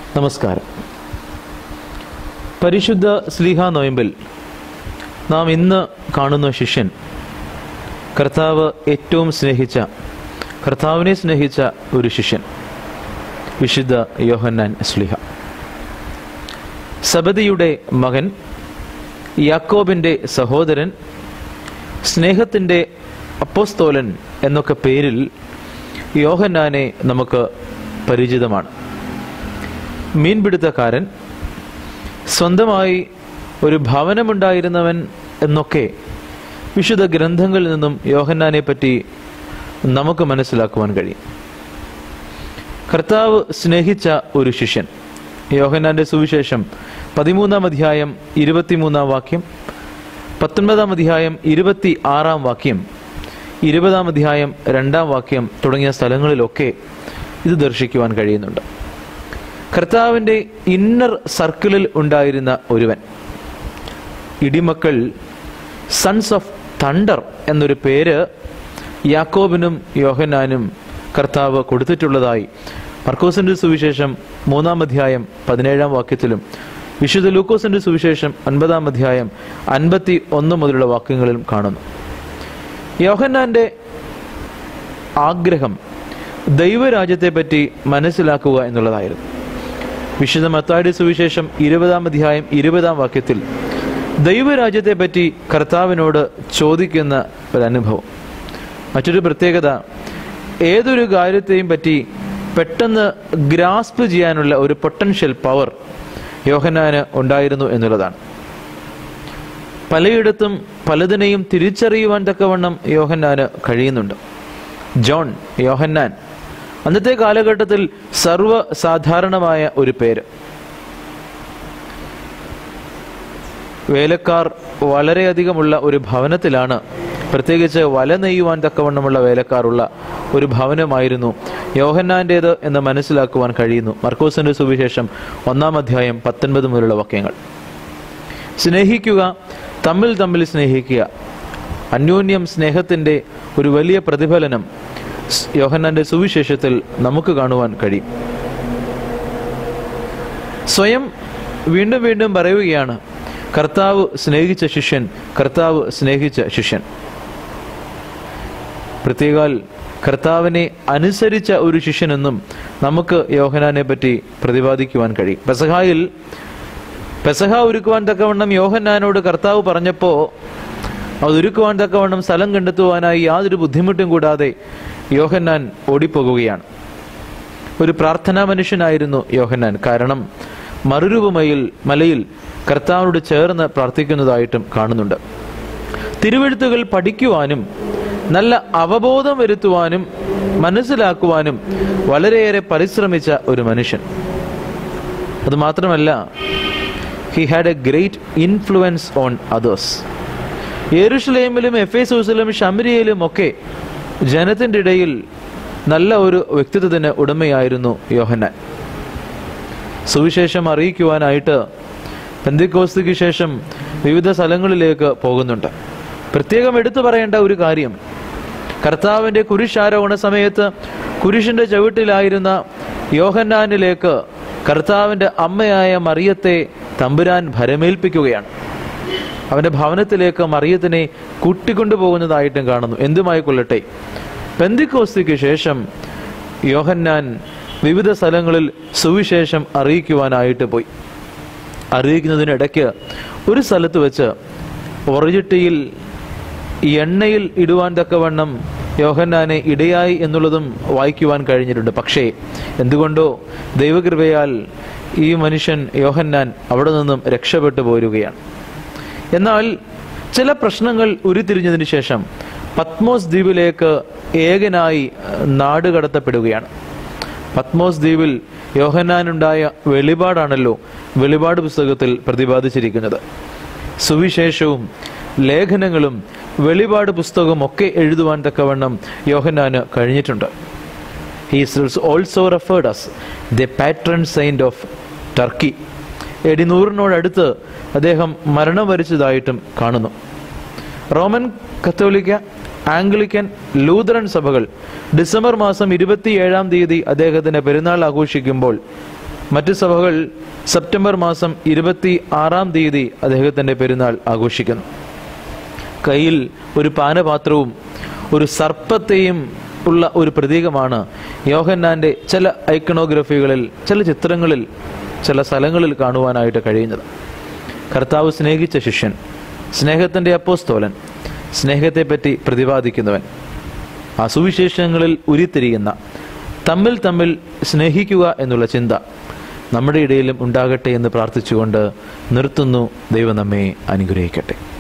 നമസ്കാരം പരിശുദ്ധ സ്ലീഹ നോയമ്പിൽ നാം ഇന്ന് കാണുന്ന ശിഷ്യൻ കർത്താവ് ഏറ്റവും സ്നേഹിച്ച കർത്താവിനെ സ്നേഹിച്ച ഒരു ശിഷ്യൻ വിശുദ്ധ യോഹന്നാൻ സ്ലിഹ സബദിയുടെ മകൻ യാക്കോബിന്റെ സഹോദരൻ സ്നേഹത്തിന്റെ അപ്പോസ്തോലൻ എന്നൊക്കെ പേരിൽ യോഹന്നാനെ നമുക്ക് പരിചിതമാണ് മീൻപിടുത്തക്കാരൻ സ്വന്തമായി ഒരു ഭവനമുണ്ടായിരുന്നവൻ എന്നൊക്കെ വിശുദ്ധ ഗ്രന്ഥങ്ങളിൽ നിന്നും യോഹന്നാനെ പറ്റി നമുക്ക് മനസ്സിലാക്കുവാൻ കഴിയും കർത്താവ് സ്നേഹിച്ച ഒരു ശിഷ്യൻ യോഹന്നാന്റെ സുവിശേഷം പതിമൂന്നാം അധ്യായം ഇരുപത്തിമൂന്നാം വാക്യം പത്തൊൻപതാം അധ്യായം ഇരുപത്തി ആറാം വാക്യം ഇരുപതാം അധ്യായം രണ്ടാം വാക്യം തുടങ്ങിയ സ്ഥലങ്ങളിലൊക്കെ ഇത് ദർശിക്കുവാൻ കഴിയുന്നുണ്ട് കർത്താവിന്റെ ഇന്നർ സർക്കിളിൽ ഉണ്ടായിരുന്ന ഒരുവൻ ഇടിമക്കൾ സൺസ് ഓഫ് തണ്ടർ എന്നൊരു പേര് യാക്കോബിനും യോഹന്നാനും കർത്താവ് കൊടുത്തിട്ടുള്ളതായി മർക്കോസിന്റെ സുവിശേഷം മൂന്നാം അധ്യായം പതിനേഴാം വാക്യത്തിലും വിശുദ്ധ ലൂക്കോസിന്റെ സുവിശേഷം ഒൻപതാം അധ്യായം അൻപത്തി ഒന്ന് മുതലുള്ള വാക്യങ്ങളിലും കാണുന്നു യോഹന്നാന്റെ ആഗ്രഹം ദൈവരാജ്യത്തെ പറ്റി മനസ്സിലാക്കുക എന്നുള്ളതായിരുന്നു വിശുദ്ധ മത്തായുടെ സുവിശേഷം ഇരുപതാം അധ്യായം ഇരുപതാം വാക്യത്തിൽ ദൈവരാജ്യത്തെ പറ്റി കർത്താവിനോട് ചോദിക്കുന്ന ഒരു അനുഭവം മറ്റൊരു പ്രത്യേകത ഏതൊരു കാര്യത്തെയും പറ്റി പെട്ടെന്ന് ഗ്രാസ്പ് ചെയ്യാനുള്ള ഒരു പൊട്ടൻഷ്യൽ പവർ യോഹന്നാന് ഉണ്ടായിരുന്നു എന്നുള്ളതാണ് പലയിടത്തും പലതിനെയും തിരിച്ചറിയുവാൻ തക്കവണ്ണം യോഹന്നാന് കഴിയുന്നുണ്ട് ജോൺ യോഹന്നാൻ അന്നത്തെ കാലഘട്ടത്തിൽ സർവ്വസാധാരണമായ ഒരു പേര് വേലക്കാർ വളരെയധികമുള്ള ഒരു ഭവനത്തിലാണ് പ്രത്യേകിച്ച് വല നെയ്യുവാൻ തക്കവണ്ണമുള്ള വേലക്കാരുള്ള ഒരു ഭവനമായിരുന്നു യോഹന്നാന്റേത് എന്ന് മനസ്സിലാക്കുവാൻ കഴിയുന്നു മർക്കോസിന്റെ സുവിശേഷം ഒന്നാം അധ്യായം പത്തൊൻപത് മുതലുള്ള വാക്യങ്ങൾ സ്നേഹിക്കുക തമ്മിൽ തമ്മിൽ സ്നേഹിക്കുക അന്യോന്യം സ്നേഹത്തിന്റെ ഒരു വലിയ പ്രതിഫലനം സ് യോഹന്നാന്റെ സുവിശേഷത്തിൽ നമുക്ക് കാണുവാൻ കഴിയും സ്വയം വീണ്ടും വീണ്ടും പറയുകയാണ് കർത്താവ് സ്നേഹിച്ച ശിഷ്യൻ കർത്താവ് സ്നേഹിച്ച ശിഷ്യൻ പ്രത്യേകാൽ കർത്താവിനെ അനുസരിച്ച ഒരു ശിഷ്യനെന്നും നമുക്ക് യോഹനാനെ പറ്റി പ്രതിപാദിക്കുവാൻ കഴിയും പെസഹായിൽ പെസഹ ഒരുക്കുവാൻ തക്കവണ്ണം യോഹന്നാനോട് കർത്താവ് പറഞ്ഞപ്പോ അതൊരുക്കുവാൻ തക്കവണ്ണം സ്ഥലം കണ്ടെത്തുവാനായി യാതൊരു ബുദ്ധിമുട്ടും കൂടാതെ യോഹന്നാൻ ഓടിപ്പോകുകയാണ് ഒരു പ്രാർത്ഥനാ മനുഷ്യനായിരുന്നു യോഹന്നാൻ കാരണം മറുരൂപമയിൽ മലയിൽ കർത്താവിനോട് ചേർന്ന് പ്രാർത്ഥിക്കുന്നതായിട്ടും കാണുന്നുണ്ട് തിരുവെഴുത്തുകൾ പഠിക്കുവാനും നല്ല അവബോധം വരുത്തുവാനും മനസ്സിലാക്കുവാനും വളരെയേറെ പരിശ്രമിച്ച ഒരു മനുഷ്യൻ അത് മാത്രമല്ല he had a great influence on others യെരുഷലേമിലും എഫേസൂസിലും ഷമരിയയിലും ഒക്കെ ജനത്തിന്റെ ഇടയിൽ നല്ല ഒരു വ്യക്തിത്വത്തിന് ഉടമയായിരുന്നു യോഹന്നാൻ സുവിശേഷം അറിയിക്കുവാനായിട്ട് പെന്തിക്കോസ്തിക്ക് ശേഷം വിവിധ സ്ഥലങ്ങളിലേക്ക് പോകുന്നുണ്ട് പ്രത്യേകം എടുത്തു പറയേണ്ട ഒരു കാര്യം കർത്താവിന്റെ കുരിശാരോഹണ സമയത്ത് കുരിശിന്റെ ചവിട്ടിലായിരുന്ന യോഹന്നാനിലേക്ക് കർത്താവിന്റെ അമ്മയായ മറിയത്തെ തമ്പുരാൻ ഭരമേൽപ്പിക്കുകയാണ് അവന്റെ ഭവനത്തിലേക്ക് മറിയത്തിനെ കൂട്ടിക്കൊണ്ടുപോകുന്നതായിട്ടും കാണുന്നു എന്തുമായി കൊള്ളട്ടെ പെന്തിക്കോസ്തിക്ക് ശേഷം യോഹന്നാൻ വിവിധ സ്ഥലങ്ങളിൽ സുവിശേഷം അറിയിക്കുവാനായിട്ട് പോയി അറിയിക്കുന്നതിനിടയ്ക്ക് ഒരു സ്ഥലത്ത് വെച്ച് ഒറജിട്ടിയിൽ എണ്ണയിൽ ഇടുവാൻ തക്കവണ്ണം യോഹന്നാനെ ഇടയായി എന്നുള്ളതും വായിക്കുവാൻ കഴിഞ്ഞിട്ടുണ്ട് പക്ഷേ എന്തുകൊണ്ടോ ദൈവകൃപയാൽ ഈ മനുഷ്യൻ യോഹന്നാൻ അവിടെ നിന്നും രക്ഷപ്പെട്ടു പോരുകയാണ് എന്നാൽ ചില പ്രശ്നങ്ങൾ ഉരുത്തിരിഞ്ഞതിന് ശേഷം പത്മോസ് ദ്വീപിലേക്ക് ഏകനായി നാട് കടത്തപ്പെടുകയാണ് പത്മോസ് ദ്വീപിൽ യോഹന്നാനുണ്ടായ വെളിപാടാണല്ലോ വെളിപാട് പുസ്തകത്തിൽ പ്രതിപാദിച്ചിരിക്കുന്നത് സുവിശേഷവും ലേഖനങ്ങളും വെളിപാട് പുസ്തകവും ഒക്കെ എഴുതുവാൻ തക്കവണ്ണം യോഹന്നാന് കഴിഞ്ഞിട്ടുണ്ട് he's also referred as the patron saint of Turkey AD നൂറിനോടടുത്ത് അദ്ദേഹം മരണം വരിച്ചതായിട്ടും കാണുന്നു റോമൻ കത്തോലിക്ക ആംഗ്ലിക്കൻ ലൂതറൻ സഭകൾ ഡിസംബർ മാസം ഇരുപത്തിയേഴാം തീയതി അദ്ദേഹത്തിന്റെ പെരുന്നാൾ ആഘോഷിക്കുമ്പോൾ മറ്റ് സഭകൾ സെപ്റ്റംബർ മാസം ഇരുപത്തി ആറാം തീയതി അദ്ദേഹത്തിന്റെ പെരുന്നാൾ ആഘോഷിക്കുന്നു കയ്യിൽ ഒരു പാനപാത്രവും ഒരു സർപ്പത്തെയും ഉള്ള ഒരു പ്രതീകമാണ് യോഹന്നാന്റെ ചില ഐക്കണോഗ്രഫികളിൽ ചില ചിത്രങ്ങളിൽ ചില സ്ഥലങ്ങളിൽ കാണുവാനായിട്ട് കഴിയുന്നത് കർത്താവ് സ്നേഹിച്ച ശിഷ്യൻ സ്നേഹത്തിന്റെ അപ്പോസ്തോലൻ സ്നേഹത്തെപ്പറ്റി പ്രതിപാദിക്കുന്നവൻ ആ സുവിശേഷങ്ങളിൽ ഉരുത്തിരിയുന്ന തമ്മിൽ തമ്മിൽ സ്നേഹിക്കുക എന്നുള്ള ചിന്ത നമ്മുടെ ഇടയിലും ഉണ്ടാകട്ടെ എന്ന് പ്രാർത്ഥിച്ചുകൊണ്ട് നിർത്തുന്നു ദൈവം നമ്മെ അനുഗ്രഹിക്കട്ടെ